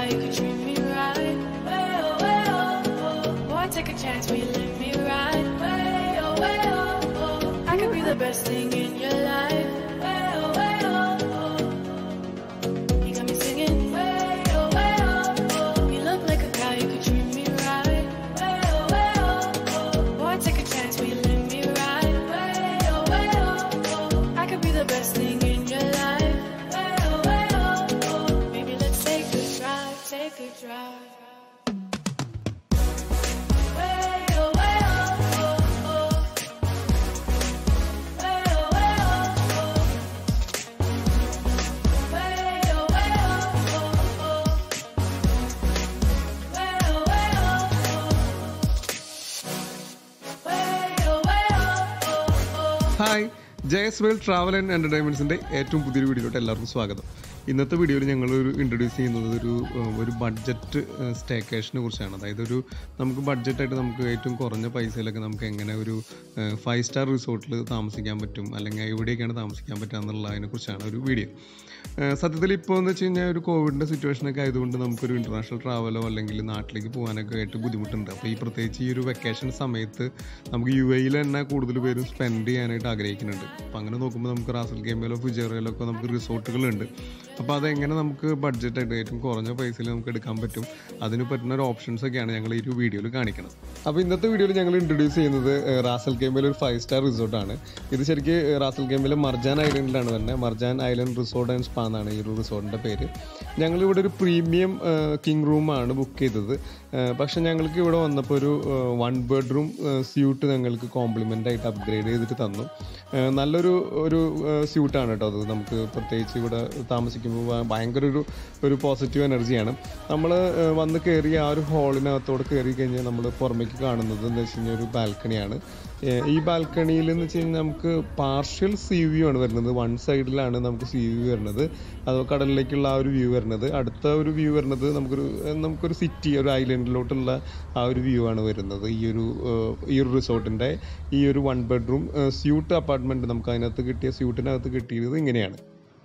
how you could treat me right. Way oh, way oh, oh. Boy, take a chance, will you let me ride? Way oh, way oh, oh. I could be the best thing in your life. Way oh, way oh, oh. You got me singing. Way oh, way oh, oh. You look like a guy, you could treat me right. Way oh, way oh, oh. Boy, take a chance, will you let me ride? Way oh, way oh, oh. I could be the best thing in your life. Way oh, way oh, oh. Maybe let's take a drive, take a drive. Way oh, way oh, oh, oh. Way oh, way oh, oh. Way oh, way oh, oh, oh. Way oh, way oh, oh. Way oh, way oh, oh, oh. Hi Jayas world travel and എൻ്റർടൈൻമെൻറ്റ്സിൻ്റെ ഏറ്റവും പുതിയൊരു വീഡിയോയിലോട്ട് എല്ലാവർക്കും സ്വാഗതം ഇന്നത്തെ വീഡിയോയിൽ ഞങ്ങൾ ഒരു ഇൻട്രൊഡ്യൂസ് ചെയ്യുന്നത് ഒരു ഏഹ്, ഒരു ബഡ്ജറ്റ് സ്റ്റേക്കേഷനെ കുറിച്ചാണ് അതായത് ഒരു നമുക്ക് ബഡ്ജറ്റായിട്ട് നമുക്ക് ഏറ്റവും കുറഞ്ഞ പൈസയിലൊക്കെ നമുക്ക് എങ്ങനെ ഒരു ഫൈവ് സ്റ്റാർ റിസോർട്ടിൽ താമസിക്കാൻ പറ്റും അല്ലെങ്കിൽ എവിടെയൊക്കെയാണ് താമസിക്കാൻ പറ്റുക എന്നുള്ളതിനെ കുറിച്ചാണ് ഒരു വീഡിയോ ഏഹ്, സത്യത്തിൽ ഇപ്പോൾ എന്ന് വെച്ച് കഴിഞ്ഞാൽ ഒരു കോവിഡിൻ്റെ സിറ്റുവേഷനൊക്കെ ആയതുകൊണ്ട് നമുക്കൊരു ഇൻ്റർനാഷണൽ ട്രാവലോ അല്ലെങ്കിൽ നാട്ടിലേക്ക് പോകാനൊക്കെ ആയിട്ട് ബുദ്ധിമുട്ടുണ്ട് അപ്പോൾ ഈ പ്രത്യേകിച്ച് ഈ ഒരു വെക്കേഷൻ സമയത്ത് നമുക്ക് യു എയിൽ തന്നെ കൂടുതൽ പേരും സ്പെൻഡ് ചെയ്യാനായിട്ട് ആഗ്രഹിക്കുന്നുണ്ട് അപ്പോൾ അങ്ങനെ നോക്കുമ്പോൾ നമുക്ക് റാസൽ ഗെയിമിലോ ഫുജേറയിലോ ഒക്കെ നമുക്ക് റിസോർട്ടുകളുണ്ട് അപ്പോൾ അതെങ്ങനെ നമുക്ക് ബഡ്ജറ്റായിട്ട് ഏറ്റവും കുറഞ്ഞ പൈസയിൽ നമുക്ക് എടുക്കാൻ പറ്റും അതിന് പറ്റുന്ന ഒരു ഓപ്ഷൻസ് ഒക്കെയാണ് ഞങ്ങൾ ഈ ഒരു വീഡിയോയിൽ കാണിക്കുന്നത് അപ്പോൾ ഇന്നത്തെ വീഡിയോയിൽ ഞങ്ങൾ ഇൻട്രൊഡ്യൂസ് ചെയ്യുന്നത് ഏഹ്, റാസൽ ഗെയിമിലെ ഒരു ഫൈവ് സ്റ്റാർ റിസോർട്ടാണ് ഇത് ശരിക്കും ഏഹ്, റാസൽ ഗെയിമിലെ മർജാൻ ഐലൻഡിലാണ് വരുന്നത് Marjan island resort and spa എന്നാണ് ഈ ഒരു റിസോർട്ടിൻ്റെ പേര് ഞങ്ങളിവിടെ ഒരു പ്രീമിയം കിങ് റൂമാണ് ബുക്ക് ചെയ്തത് ഏഹ്, പക്ഷെ ഞങ്ങൾക്ക് ഇവിടെ വന്നപ്പോൾ ഒരു വൺ ബെഡ്റൂം സ്യൂട്ട് ഞങ്ങൾക്ക് കോംപ്ലിമെൻ്റ് ആയിട്ട് അപ്ഗ്രേഡ് ചെയ്തിട്ട് തന്നു ഏഹ്, നല്ലൊരു ഒരു സ്യൂട്ടാണ് കേട്ടോ അത് നമുക്ക് പ്രത്യേകിച്ച് ഇവിടെ താമസിക്കുമ്പോൾ ഭ- ഭയങ്കര ഒരു ഒരു പോസിറ്റീവ് എനർജിയാണ് നമ്മൾ വന്ന് കയറി ആ ഒരു ഹാളിനകത്തോടെ കയറി കഴിഞ്ഞാൽ നമ്മൾ പുറമേക്ക് കാണുന്നത് എന്ന് വെച്ച് കഴിഞ്ഞാൽ ഒരു ബാൽക്കണിയാണ് ഏഹ് ഈ ബാൽക്കണിയിൽ എന്ന് വെച്ച് കഴിഞ്ഞാൽ നമുക്ക് പാർഷ്യൽ സീ വ്യൂ ആണ് വരുന്നത് വൺ സൈഡിലാണ് നമുക്ക് സീ വ്യൂ വരുന്നത് അത് കടലിലേക്കുള്ള ആ ഒരു വ്യൂ വരുന്നത് അടുത്ത ഒരു വ്യൂ വരുന്നത് നമുക്കൊരു ഏഹ് നമുക്കൊരു സിറ്റി ഒരു ഐലൻഡിലോട്ടുള്ള ആ ഒരു വ്യൂ ആണ് വരുന്നത് ഈ ഒരു ഏഹ് ഈ ഒരു റിസോർട്ടിൻ്റെ ഈ ഒരു വൺ ബെഡ്റൂം സ്യൂട്ട് അപ്പാർട്ട്മെൻറ്റ് നമുക്ക് അതിനകത്ത് കിട്ടിയ സ്യൂട്ടിനകത്ത് കിട്ടിയത് ഇങ്ങനെയാണ്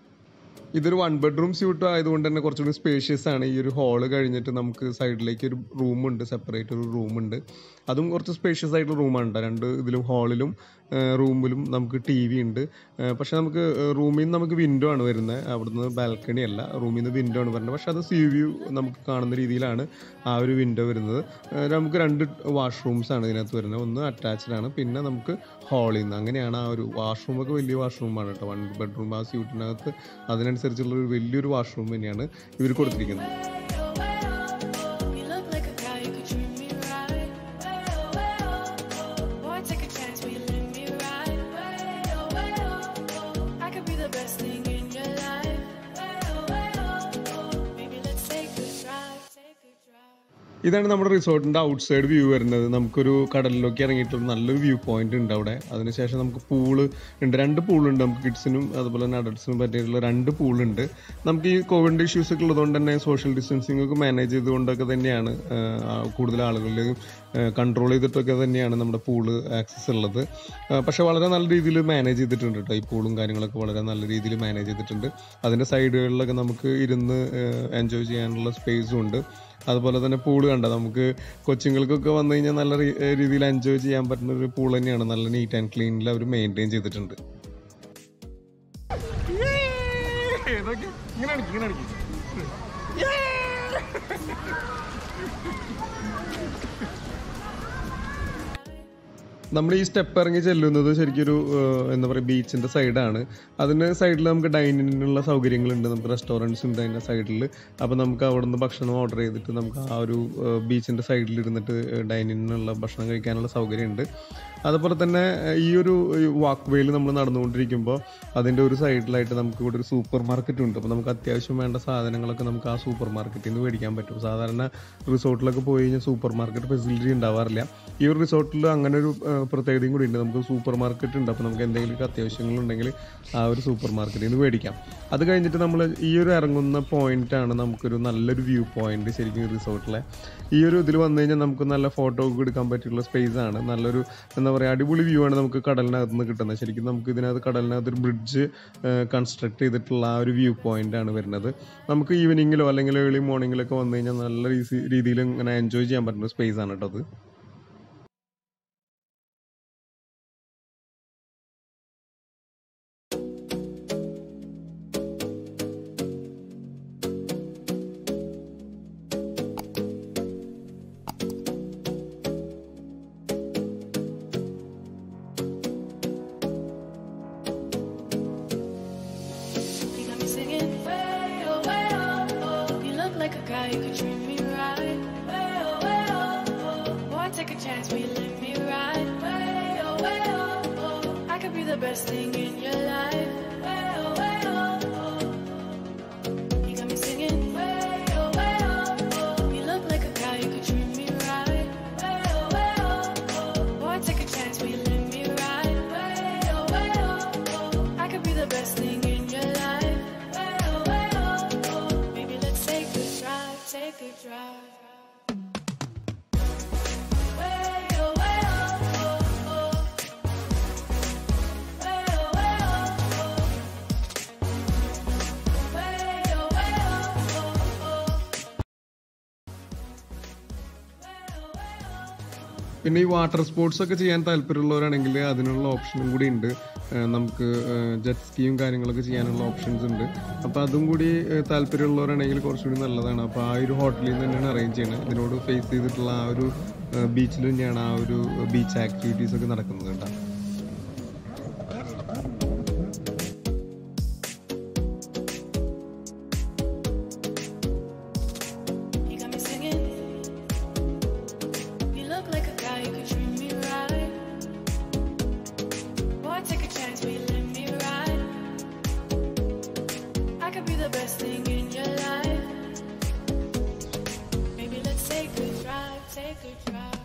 ഇതൊരു വൺ ബെഡ്റൂം സ്യൂട്ട് ആയതുകൊണ്ട് തന്നെ കുറച്ചുകൂടി സ്പേഷ്യസ് ആണ് ഈ ഒരു ഹാള് കഴിഞ്ഞിട്ട് നമുക്ക് സൈഡിലേക്ക് ഒരു റൂമുണ്ട് സെപ്പറേറ്റ് ഒരു റൂമുണ്ട് അതും കുറച്ച് സ്പേഷ്യസ് ആയിട്ടുള്ള റൂമാണ് കേട്ടോ രണ്ട് ഇതിലും ഹാളിലും റൂമിലും നമുക്ക് ടി വി ഉണ്ട് ഏഹ് പക്ഷെ നമുക്ക് റൂമിൽ നിന്ന് നമുക്ക് വിൻഡോ ആണ് വരുന്നത് അവിടുന്ന് ബാൽക്കണി അല്ല റൂമിൽ നിന്ന് വിൻഡോ ആണ് വരുന്നത് പക്ഷെ അത് സീ വ്യൂ നമുക്ക് കാണുന്ന രീതിയിലാണ് ആ ഒരു വിൻഡോ വരുന്നത് ഏഹ് നമുക്ക് രണ്ട് വാഷ്റൂംസ് ആണ് ഇതിനകത്ത് വരുന്നത് ഒന്ന് അറ്റാച്ച്ഡ് ആണ് പിന്നെ നമുക്ക് ഹാളിൽ നിന്ന് അങ്ങനെയാണ് ആ ഒരു വാഷ്റൂമൊക്കെ വലിയ വാഷ്റൂമാണ് കേട്ടോ വൺ ബെഡ്റൂം ആ സ്യൂട്ടിനകത്ത് അതിനനുസരിച്ചുള്ള ഒരു വലിയൊരു വാഷ്റൂം തന്നെയാണ് ഇവർ കൊടുത്തിരിക്കുന്നത് You look like a guy, you could treat me right. Way oh, way oh, oh. Boy, take a chance, will you let me ride? Way oh, way oh, oh. I could be the best thing in your life. Way oh, way oh, oh. Maybe let's take a drive, take a drive. ഇതാണ് നമ്മുടെ റിസോർട്ടിൻ്റെ out side view വരുന്നത് നമുക്കൊരു കടലിലേക്ക് ഇറങ്ങിയിട്ട് ഒരു നല്ലൊരു view point ഉണ്ട് അവിടെ അതിനുശേഷം നമുക്ക് പൂള് ഉണ്ട് രണ്ട് പൂളുണ്ട് നമുക്ക് കിഡ്സിനും അതുപോലെ തന്നെ അഡൽട്സിനും പറ്റിയിട്ടുള്ള രണ്ട് പൂളുണ്ട് നമുക്ക് ഈ കോവിഡ് ഇഷ്യൂസ് ഒക്കെ ഉള്ളതുകൊണ്ട് തന്നെ സോഷ്യൽ ഡിസ്റ്റൻസിങ് ഒക്കെ മാനേജ് ചെയ്തുകൊണ്ടൊക്കെ തന്നെയാണ് ആഹ്, ആ കൂടുതൽ ആളുകളിലും കൺട്രോൾ ചെയ്തിട്ടൊക്കെ തന്നെയാണ് നമ്മുടെ പൂള് ആക്സസ് ഉള്ളത് ആഹ്, പക്ഷെ വളരെ നല്ല രീതിയിൽ മാനേജ് ചെയ്തിട്ടുണ്ട് കേട്ടോ ഈ പൂളും കാര്യങ്ങളൊക്കെ വളരെ നല്ല രീതിയിൽ മാനേജ് ചെയ്തിട്ടുണ്ട് അതിൻ്റെ സൈഡുകളിലൊക്കെ നമുക്ക് ഇരുന്ന് എൻജോയ് ചെയ്യാനുള്ള സ്പേസും ഉണ്ട് അതുപോലെ തന്നെ പൂള് കണ്ട നമുക്ക് കൊച്ചുങ്ങൾക്കൊക്കെ വന്നു കഴിഞ്ഞാൽ നല്ല രീ- ഏഹ് രീതിയിൽ എൻജോയ് ചെയ്യാൻ പറ്റുന്ന ഒരു പൂൾ തന്നെയാണ് നല്ല നീറ്റ് ആൻഡ് ക്ലീനിൽ അവർ മെയിൻറ്റെയിൻ ചെയ്തിട്ടുണ്ട് നമ്മൾ ഈ സ്റ്റെപ്പ് ഇറങ്ങി ചെല്ലുന്നത് ശരിക്കും ഒരു ഏഹ്, എന്താ പറയുക ബീച്ചിന്റെ സൈഡാണ് അതിന് സൈഡിൽ നമുക്ക് ഡൈനിങ്ങിനുള്ള സൗകര്യങ്ങളുണ്ട് നമുക്ക് റെസ്റ്റോറൻറ്റ്സ് ഉണ്ട് അതിൻ്റെ സൈഡിൽ അപ്പോൾ നമുക്ക് അവിടെ നിന്ന് ഭക്ഷണം ഓർഡർ ചെയ്തിട്ട് നമുക്ക് ആ ഒരു ബീച്ചിന്റെ സൈഡിൽ ഇരുന്നിട്ട് ഡൈനിങ്ങിനുള്ള ഭക്ഷണം കഴിക്കാനുള്ള സൗകര്യമുണ്ട് അതുപോലെ തന്നെ ഏഹ്, ഈ ഒരു വാക്ക് വേയിൽ നമ്മൾ നടന്നുകൊണ്ടിരിക്കുമ്പോൾ അതിൻ്റെ ഒരു സൈഡിലായിട്ട് നമുക്ക് ഇവിടെ ഒരു സൂപ്പർ മാർക്കറ്റ് ഉണ്ട് അപ്പോൾ നമുക്ക് അത്യാവശ്യം വേണ്ട സാധനങ്ങളൊക്കെ നമുക്ക് ആ സൂപ്പർ മാർക്കറ്റിൽ നിന്ന് മേടിക്കാൻ പറ്റും സാധാരണ റിസോർട്ടിലൊക്കെ പോയി കഴിഞ്ഞാൽ സൂപ്പർ മാർക്കറ്റ് ഫെസിലിറ്റി ഉണ്ടാവാറില്ല ഈ ഒരു റിസോർട്ടിൽ അങ്ങനെ ഒരു പ്രത്യേകതയും കൂടി ഉണ്ട് നമുക്ക് സൂപ്പർ മാർക്കറ്റ് ഉണ്ട് അപ്പോൾ നമുക്ക് എന്തെങ്കിലും അത്യാവശ്യങ്ങളുണ്ടെങ്കിൽ ആ ഒരു സൂപ്പർ മാർക്കറ്റിൽ നിന്ന് മേടിക്കാം അത് കഴിഞ്ഞിട്ട് നമ്മൾ ഈ ഒരു ഇറങ്ങുന്ന പോയിന്റാണ് നമുക്കൊരു നല്ലൊരു വ്യൂ പോയിന്റ് ശരിക്കും റിസോർട്ടിലെ ഈ ഒരു ഇതിൽ വന്നു കഴിഞ്ഞാൽ നമുക്ക് നല്ല ഫോട്ടോ ഒക്കെ എടുക്കാൻ പറ്റിയുള്ള സ്പേസ് ആണ് നല്ലൊരു എന്താ പറയുക അടിപൊളി വ്യൂ ആണ് നമുക്ക് കടലിനകത്ത് നിന്ന് കിട്ടുന്നത് ശരിക്കും നമുക്ക് ഇതിനകത്ത് കടലിനകത്ത് ഒരു ബ്രിഡ്ജ് കൺസ്ട്രക്ട് ചെയ്തിട്ടുള്ള ആ ഒരു വ്യൂ പോയിന്റ് ആണ് വരുന്നത് നമുക്ക് ഈവനിങ്ങിലോ അല്ലെങ്കിൽ ഏർലി മോർണിംഗിലൊക്കെ വന്നു കഴിഞ്ഞാൽ നല്ല രീതി രീതിയിൽ ഇങ്ങനെ എൻജോയ് ചെയ്യാൻ പറ്റുന്ന സ്പേസ് ആണ് കേട്ടോ അത് You got me singing way oh way oh oh. You look like a guy who could treat me right. Way oh way oh oh. Boy, take a chance, will you let me ride? Way oh way oh oh. I could be the best thing in your life. Way oh way oh oh. You got me singing way oh way oh oh. You look like a guy who could treat me right. Way oh way oh oh. Boy, take a chance, will you let me ride? Way oh way oh oh. I could be the best thing in your life. Way oh way oh oh. Maybe let's take a drive, take a drive. Way oh way oh oh oh. Way oh way oh oh. Way oh way oh oh oh. പിന്നെ ഈ water sports ഒക്കെ ചെയ്യാൻ താല്പര്യമുള്ളവരാണെങ്കിൽ അതിനുള്ള ഓപ്ഷനും കൂടി ഉണ്ട് ഏഹ് നമുക്ക് jet സ്കീയും കാര്യങ്ങളൊക്കെ ചെയ്യാനുള്ള ഓപ്ഷൻസ് ഉണ്ട് അപ്പോൾ അതും കൂടി ഏഹ് താല്പര്യമുള്ളവരാണെങ്കിൽ കുറച്ചുകൂടി നല്ലതാണ് അപ്പോൾ ആ ഒരു ഹോട്ടലിൽ നിന്ന് തന്നെയാണ് അറേഞ്ച് ചെയ്യുന്നത് ഇതിനോട് ഫേസ് ചെയ്തിട്ടുള്ള ആ ഒരു ബീച്ചിൽ തന്നെയാണ് ആ ഒരു ബീച്ച് ആക്ടിവിറ്റീസ് ഒക്കെ നടക്കുന്നത് കേട്ടോ You got me singing. You look like a guy who could treat me right. Boy, take a chance, will you let me ride? I could be the best thing in your life. Maybe let's take a drive, take a drive.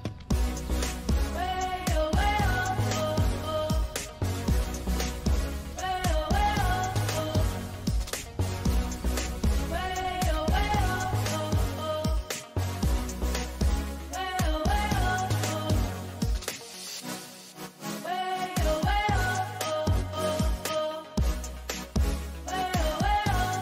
Way oh way oh oh oh. Way oh way oh oh. Way oh way oh oh oh. Way oh way oh oh. Way oh way oh oh oh. Way oh way oh.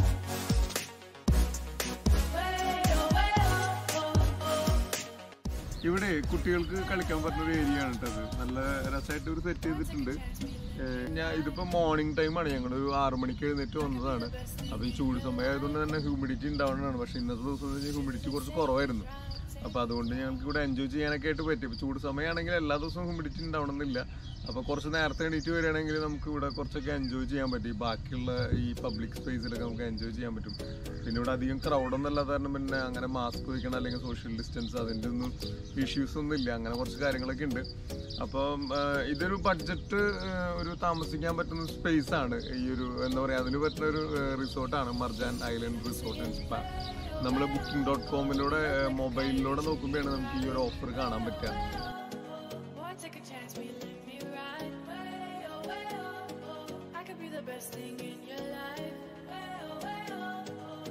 Way oh way oh oh. ഇവിടെ കുട്ടികൾക്ക് കളിക്കാൻ പറ്റുന്ന ഒരു area ആണ് കേട്ടത് നല്ല രസമായിട്ട് ഒരു സെറ്റ് ചെയ്തിട്ടുണ്ട് ഏഹ് ഞാൻ ഇതിപ്പോ മോർണിംഗ് ടൈമാണ് ഞങ്ങൾ ഒരു ആറു മണിക്ക് എഴുന്നേറ്റ് വന്നതാണ് അപ്പൊ ഈ ചൂട് സമയം ആയതുകൊണ്ട് തന്നെ ഹ്യൂമിഡിറ്റി ഉണ്ടാവുന്നതാണ് പക്ഷെ ഇന്നത്തെ ദിവസം ഹ്യൂമിഡിറ്റി കുറച്ച് കുറവായിരുന്നു അപ്പൊ അതുകൊണ്ട് ഞങ്ങൾക്ക് ഇവിടെ എൻജോയ് ചെയ്യാനൊക്കെ ആയിട്ട് പറ്റി ഇപ്പൊ ചൂട് സമയമാണെങ്കിൽ എല്ലാ ദിവസവും ഹ്യൂമിഡിറ്റി ഉണ്ടാവണമെന്നില്ല അപ്പൊ കുറച്ച് നേരത്തെ എണീറ്റ് വരികയാണെങ്കിൽ നമുക്ക് ഇവിടെ കുറച്ചൊക്കെ എൻജോയ് ചെയ്യാൻ പറ്റും ഈ ബാക്കിയുള്ള ഈ പബ്ലിക് സ്പേസിലൊക്കെ നമുക്ക് എൻജോയ് ചെയ്യാൻ പറ്റും പിന്നെ ഇവിടെ അധികം ക്രൗഡൊന്നും അല്ലാത്ത കാരണം പിന്നെ അങ്ങനെ മാസ്ക് വയ്ക്കണം അല്ലെങ്കിൽ സോഷ്യൽ ഡിസ്റ്റൻസ് അതിൻ്റെ ഒന്നും ഇഷ്യൂസ് ഒന്നും ഇല്ല അങ്ങനെ കുറച്ച് കാര്യങ്ങളൊക്കെ ഉണ്ട് അപ്പം ആ, ഇതൊരു ബഡ്ജറ്റ് ഒരു താമസിക്കാൻ പറ്റുന്ന സ്പേസ് ആണ് ഈ ഒരു എന്താ പറയുക അതിന് പറ്റുന്ന ഒരു റിസോർട്ടാണ് Marjan island resort and spa നമ്മൾ ബുക്കിംഗ് ഡോട്ട് കോമിലൂടെ മൊബൈലിലൂടെ നോക്കുമ്പോഴാണ് നമുക്ക് ഈ ഒരു ഓഫർ കാണാൻ പറ്റുക Boy, take a chance, will you let me ride? Way oh way oh oh. I could be the best thing in your life. Way oh way oh oh.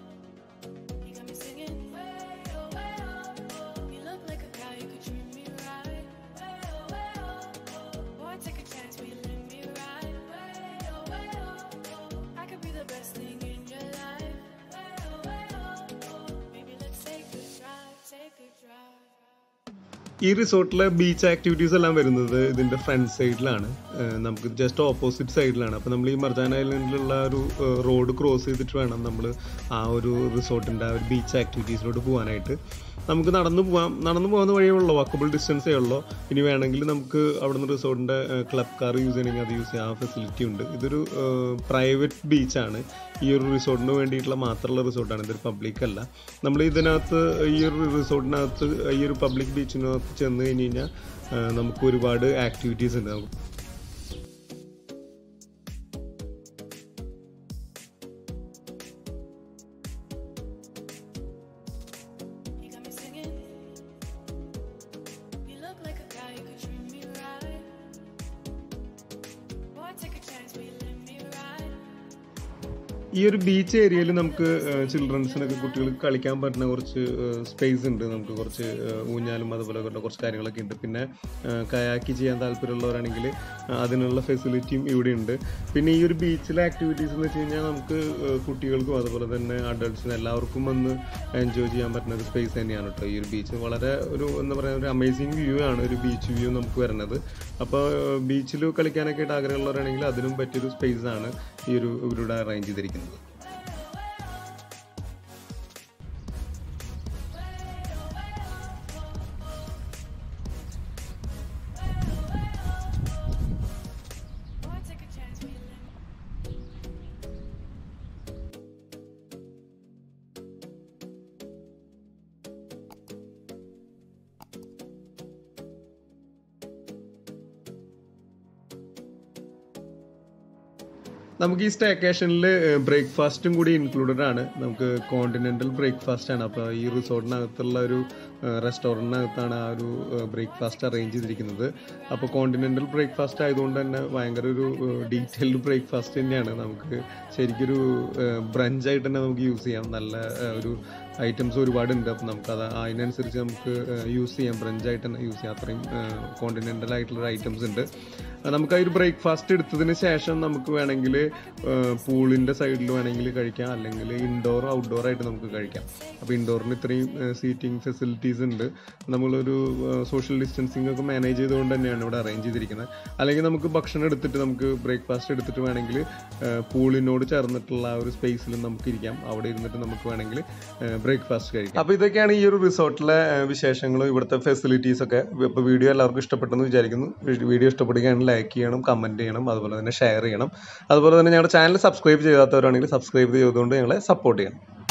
You got me singing. Way oh way oh oh. You look like a guy who could treat me right. Way oh way oh oh. Boy, take a chance, will you let me ride? Way oh way oh oh. I could be the best thing in your life. Way oh way oh oh. Maybe let's take a drive, take a drive. ഈ റിസോർട്ടിലെ beach activities എല്ലാം വരുന്നത് ഇതിന്റെ front സൈഡിലാണ് ഏഹ് നമുക്ക് just opposite സൈഡിലാണ് അപ്പോൾ നമ്മൾ ഈ മർജാൻ ഐലൻഡിലുള്ള ഒരു റോഡ് ക്രോസ് ചെയ്തിട്ട് വേണം നമ്മൾ ആ ഒരു റിസോർട്ടിന്റെ ആ ഒരു ബീച്ച് ആക്ടിവിറ്റീസിലോട്ട് പോകാനായിട്ട് നമുക്ക് നടന്നു പോകാം നടന്നു പോകുന്ന വഴിയേ ഉള്ളൂ വാക്കബിൾ ഡിസ്റ്റൻസേ ഉള്ളൂ ഇനി വേണമെങ്കിൽ നമുക്ക് അവിടുന്ന് റിസോർട്ടിന്റെ ക്ലബ് കാർ യൂസ് ചെയ്യണമെങ്കിൽ അത് യൂസ് ചെയ്യാൻ ആ ഫെസിലിറ്റി ഉണ്ട് ഇതൊരു പ്രൈവറ്റ് ബീച്ചാണ് ഈ ഒരു റിസോർട്ടിന് വേണ്ടിയിട്ടുള്ള മാത്രമുള്ള റിസോർട്ടാണ് ഇതൊരു പബ്ലിക് അല്ല നമ്മൾ ഇതിനകത്ത് ഈ ഒരു റിസോർട്ടിനകത്ത് ഈ ഒരു പബ്ലിക് ബീച്ചിനകത്ത് ചെന്ന് കഴിഞ്ഞ് കഴിഞ്ഞാൽ നമുക്ക് ഒരുപാട് ആക്ടിവിറ്റീസ് ഉണ്ട് നമുക്ക് You got me singing. You look like a guy who could ഈ ഒരു ബീച്ച് ഏരിയയിൽ നമുക്ക് ചിൽഡ്രൻസിനൊക്കെ കുട്ടികൾക്ക് കളിക്കാൻ പറ്റുന്ന കുറച്ച് സ്പേസ് ഉണ്ട് നമുക്ക് കുറച്ച് ഏഹ്, ഊഞ്ഞാലും അതുപോലെ ഉള്ള കുറച്ച് കാര്യങ്ങളൊക്കെ ഉണ്ട് പിന്നെ കയാക്കി ചെയ്യാൻ താല്പര്യമുള്ളവരാണെങ്കിൽ അതിനുള്ള ഫെസിലിറ്റിയും ഇവിടെ ഉണ്ട് പിന്നെ ഈ ഒരു ബീച്ചിലെ ആക്ടിവിറ്റീസ് എന്ന് വെച്ച് കഴിഞ്ഞാൽ നമുക്ക് ഏഹ്, കുട്ടികൾക്കും അതുപോലെ തന്നെ അഡൾട്ട്സിനും എല്ലാവർക്കും വന്ന് എൻജോയ് ചെയ്യാൻ പറ്റുന്ന ഒരു സ്പേസ് തന്നെയാണ് കേട്ടോ ഈ ഒരു ബീച്ച് വളരെ ഒരു എന്താ പറയുക ഒരു അമേസിങ് വ്യൂ ആണ് ഒരു ബീച്ച് വ്യൂ നമുക്ക് വരുന്നത് അപ്പോൾ ബീച്ചിൽ കളിക്കാനൊക്കെ ആയിട്ട് ആഗ്രഹമുള്ളവരാണെങ്കിൽ അതിനും പറ്റിയൊരു സ്പേസ് ആണ് ഈ ഒരു ഇവരുടെ അറേഞ്ച് ചെയ്തിരിക്കുന്നത് Boy, take a chance when you live. നമുക്ക് ഈ സ്റ്റേക്കേഷനിൽ ബ്രേക്ക്ഫാസ്റ്റും കൂടി ഇൻക്ലൂഡഡ് ആണ് നമുക്ക് കോണ്ടിനെന്റൽ ബ്രേക്ക്ഫാസ്റ്റ് ആണ് അപ്പോൾ ഈ റിസോർട്ടിനകത്തുള്ള ഒരു റെസ്റ്റോറൻറ്റിനകത്താണ് ആ ഒരു ബ്രേക്ക്ഫാസ്റ്റ് അറേഞ്ച് ചെയ്തിരിക്കുന്നത് അപ്പോൾ കോണ്ടിനെന്റൽ ബ്രേക്ക്ഫാസ്റ്റ് ആയതുകൊണ്ട് തന്നെ ഭയങ്കര ഒരു ഡീറ്റെയിൽഡ് ബ്രേക്ക്ഫാസ്റ്റ് തന്നെയാണ് നമുക്ക് ശരിക്കൊരു ബ്രഞ്ചായിട്ട് തന്നെ നമുക്ക് യൂസ് ചെയ്യാം നല്ല ഏഹ്, ഒരു ഐറ്റംസ് ഒരുപാടുണ്ട് അപ്പോൾ നമുക്കത് അതിനനുസരിച്ച് നമുക്ക് യൂസ് ചെയ്യാം ബ്രഞ്ചായിട്ട് തന്നെ യൂസ് ചെയ്യാം അത്രയും കോണ്ടിനെൻ്റൽ ആയിട്ടുള്ള ഐറ്റംസ് ഉണ്ട് ആ, നമുക്ക് ആ ഒരു ബ്രേക്ക്ഫാസ്റ്റ് എടുത്തതിന് ശേഷം നമുക്ക് വേണമെങ്കിൽ പൂളിൻ്റെ സൈഡിൽ വേണമെങ്കിൽ കഴിക്കാം അല്ലെങ്കിൽ ഇൻഡോർ ഔട്ട്ഡോർ ആയിട്ട് നമുക്ക് കഴിക്കാം അപ്പോൾ ഇൻഡോറിന് ഇത്രയും സീറ്റിംഗ് ഫെസിലിറ്റീസ് ഉണ്ട് നമ്മളൊരു സോഷ്യൽ ഡിസ്റ്റൻസിങ് ഒക്കെ മാനേജ് ചെയ്തുകൊണ്ട് തന്നെയാണ് ഇവിടെ അറേഞ്ച് ചെയ്തിരിക്കുന്നത് അല്ലെങ്കിൽ നമുക്ക് ഭക്ഷണം എടുത്തിട്ട് നമുക്ക് ബ്രേക്ക്ഫാസ്റ്റ് എടുത്തിട്ട് വേണമെങ്കിൽ പൂളിനോട് ചേർന്നിട്ടുള്ള ആ ഒരു സ്പേസിൽ നമുക്ക് ഇരിക്കാം അവിടെ ഇരുന്നിട്ട് നമുക്ക് വേണമെങ്കിൽ ബ്രേക്ക്ഫാസ്റ്റ് കഴിക്കാം അപ്പോൾ ഇതൊക്കെയാണ് ഈ ഒരു റിസോർട്ടിലെ വിശേഷങ്ങളും ഇവിടുത്തെ ഫെസിലിറ്റീസ് ഒക്കെ ഇപ്പോൾ വീഡിയോ എല്ലാവർക്കും ഇഷ്ടപ്പെട്ടെന്ന് വിചാരിക്കുന്നു വീഡിയോ ഇഷ്ടപ്പെടുകയാണെങ്കിൽ ലൈക്ക് ചെയ്യണം കമൻറ്റ് ചെയ്യണം അതുപോലെ തന്നെ ഷെയർ ചെയ്യണം അതുപോലെ തന്നെ ഞങ്ങളുടെ ചാനൽ സബ്സ്ക്രൈബ് ചെയ്യാത്തവരാണെങ്കിൽ സബ്സ്ക്രൈബ് ചെയ്തുകൊണ്ട് ഞങ്ങളെ സപ്പോർട്ട് ചെയ്യണം